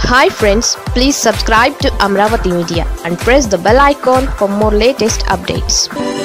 hi friends please subscribe to Amaravati media and press the bell icon for more latest updates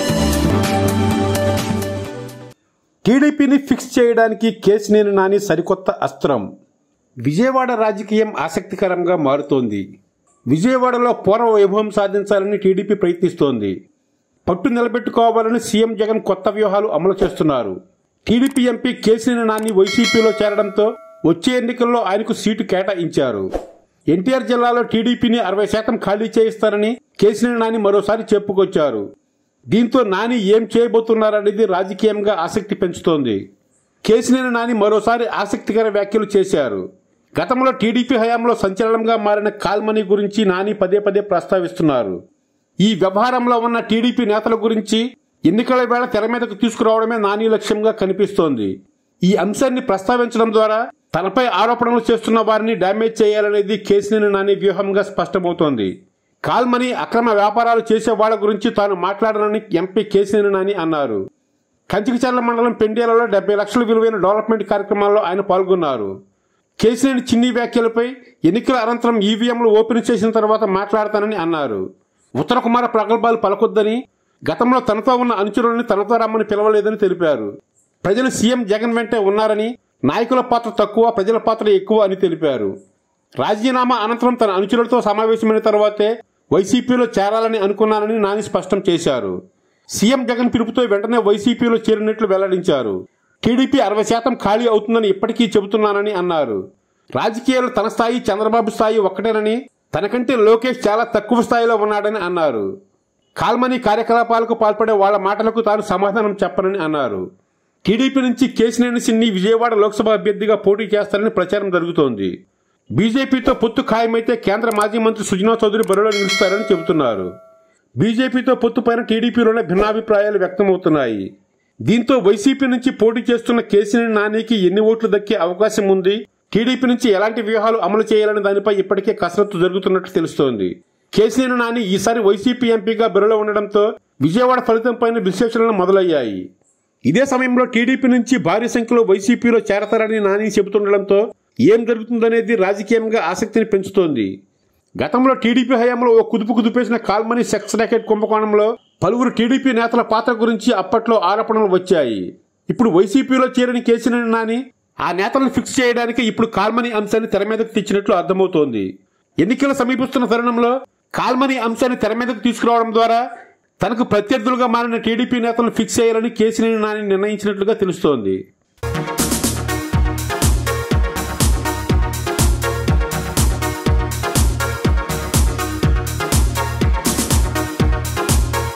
టీడీపీని fix చేయడానికి కేసినేని నాని సరికొత్త అస్త్రం విజయవాడ రాజకీయం ఆసక్తికరంగా మారుతోంది విజయవాడలో పూర్వ వైభవం సాధించాలని టీడీపీ ప్రయత్నిస్తోంది పట్టు నిలబెట్టుకోవాలని సీఎం జగన్ కొత్త వ్యూహాలు అమలు చేస్తున్నారు టీడీపీ ఎంపీ కేసినేని నాని వైసీపీలో చేరడంతో వచ్చే ఎన్నికల్లో ఆయనకు సీటు కేటాయించారు ఎన్టీఆర్ జిల్లాలో టీడీపీని అరవై శాతం ఖాళీ చేయిస్తారని కేసినేని నాని మరోసారి చెప్పుకొచ్చారు దీంతో నాని ఏం చేయబోతున్నారనేది రాజకీయంగా ఆసక్తి పెంచుతోంది కేసినేని నాని మరోసారి ఆసక్తికర వ్యాఖ్యలు చేశారు గతంలో టీడీపీ హయాంలో సంచలనంగా మారిన కాల్మనీ గురించి నాని పదే పదే ప్రస్తావిస్తున్నారు ఈ వ్యవహారంలో ఉన్న టీడీపీ నేతల గురించి ఎన్నికల వేళ తెర మీదకు తీసుకురావడమే నాని లక్ష్యంగా కనిపిస్తోంది ఈ అంశాన్ని ప్రస్తావించడం ద్వారా తనపై ఆరోపణలు చేస్తున్న వారిని డ్యామేజ్ చేయాలనేది కేసినేని నాని వ్యూహంగా స్పష్టమవుతోంది కాల్మనీ అక్రమ వ్యాపారాలు చేసే వాళ్ళ గురించి తాను మాట్లాడనని ఎంపీ కేసినేని నాని అన్నారు కంచికచర్ల మండలం పెండేలలో డెబ్బై లక్షల విలువైన డెవలప్మెంట్ కార్యక్రమాల్లో ఆయన పాల్గొన్నారు కేసినేని చిన్ని వ్యాఖ్యలపై ఎన్నికల అనంతరం ఈవీఎంలు ఓపెన్ చేసిన తర్వాత మాట్లాడతానని అన్నారు ఉత్తర కుమార ప్రగల్భాలు పలకొద్దని గతంలో తనతో ఉన్న అనుచరులని తనతో రమ్మని పిలవలేదని తెలిపారు ప్రజలు సీఎం జగన్ వెంటే ఉన్నారని నాయకుల పాత్ర తక్కువ ప్రజల పాత్ర ఎక్కువ అని తెలిపారు రాజీనామా అనంతరం తన అనుచరులతో సమావేశమైన తర్వాతే వైసీపీలో చేరాలని అనుకున్నానని నాని స్పష్టం చేశారు సీఎం జగన్ పిలుపుతో వెంటనే వైసీపీలో చేరినట్లు వెల్లడించారు టీడీపీ అరవై శాతం ఖాళీ అవుతుందని ఇప్పటికీ చెబుతున్నానని అన్నారు రాజకీయాలు తన స్థాయి చంద్రబాబు స్థాయి ఒక్కటేనని తనకంటే లోకేష్ చాలా తక్కువ స్థాయిలో ఉన్నాడని అన్నారు కాల్మనీ కార్యకలాపాలకు పాల్పడే వాళ్ల మాటలకు తాను సమాధానం చెప్పనని అన్నారు టీడీపీ నుంచి కేసినేని సిన్ని విజయవాడ లోక్సభ అభ్యర్థిగా పోటీ చేస్తారని ప్రచారం జరుగుతోంది బీజేపీతో పొత్తు ఖాయమైతే కేంద్ర మాజీ మంత్రి సుజనా చౌదరి బరిలో నిలుస్తారని చెబుతున్నారు బీజేపీతో పొత్తు పైన టీడీపీలోనే భిన్నాభిప్రాయాలు వ్యక్తమవుతున్నాయి దీంతో వైసీపీ నుంచి పోటీ చేస్తున్న కేసినేని నానికి ఎన్ని ఓట్లు దక్కే అవకాశం ఉంది టీడీపీ నుంచి ఎలాంటి వ్యూహాలు అమలు చేయాలని దానిపై ఇప్పటికే కసరత్తు జరుగుతున్నట్టు తెలుస్తోంది కేసీఆర్ నాని ఈసారి వైసీపీ ఎంపీగా బరిలో ఉండడంతో విజయవాడ ఫలితంపైన విశ్లేషణలు మొదలయ్యాయి ఇదే సమయంలో టీడీపీ నుంచి భారీ సంఖ్యలో వైసీపీలో చేరతారని నాని చెబుతుండడంతో ఏం జరుగుతుందనేది రాజకీయంగా ఆసక్తిని పెంచుతోంది గతంలో టీడీపీ హయాంలో ఓ కుదుపు కుదిపేసిన కాల్మనీ సెక్స్ ర్యాకెట్ కుంభకోణంలో పలువురు టీడీపీ నేతల పాత్ర గురించి అప్పట్లో ఆరోపణలు వచ్చాయి ఇప్పుడు వైసీపీలో చేరిన కేసీఆర్ నాని ఆ నేతలను ఫిక్స్ చేయడానికి ఇప్పుడు కాల్మనీ అంశాన్ని తెర మీదకు తెచ్చినట్లు అర్థమవుతోంది ఎన్నికలు సమీపిస్తున్న తరుణంలో కాల్మనీ అంశాన్ని తెర మీదకు తీసుకురావడం ద్వారా తనకు ప్రత్యర్థులుగా మారిన టీడీపీ నేతలను ఫిక్స్ చేయాలని కేసీఆర్ నాని నిర్ణయించినట్లుగా తెలుస్తోంది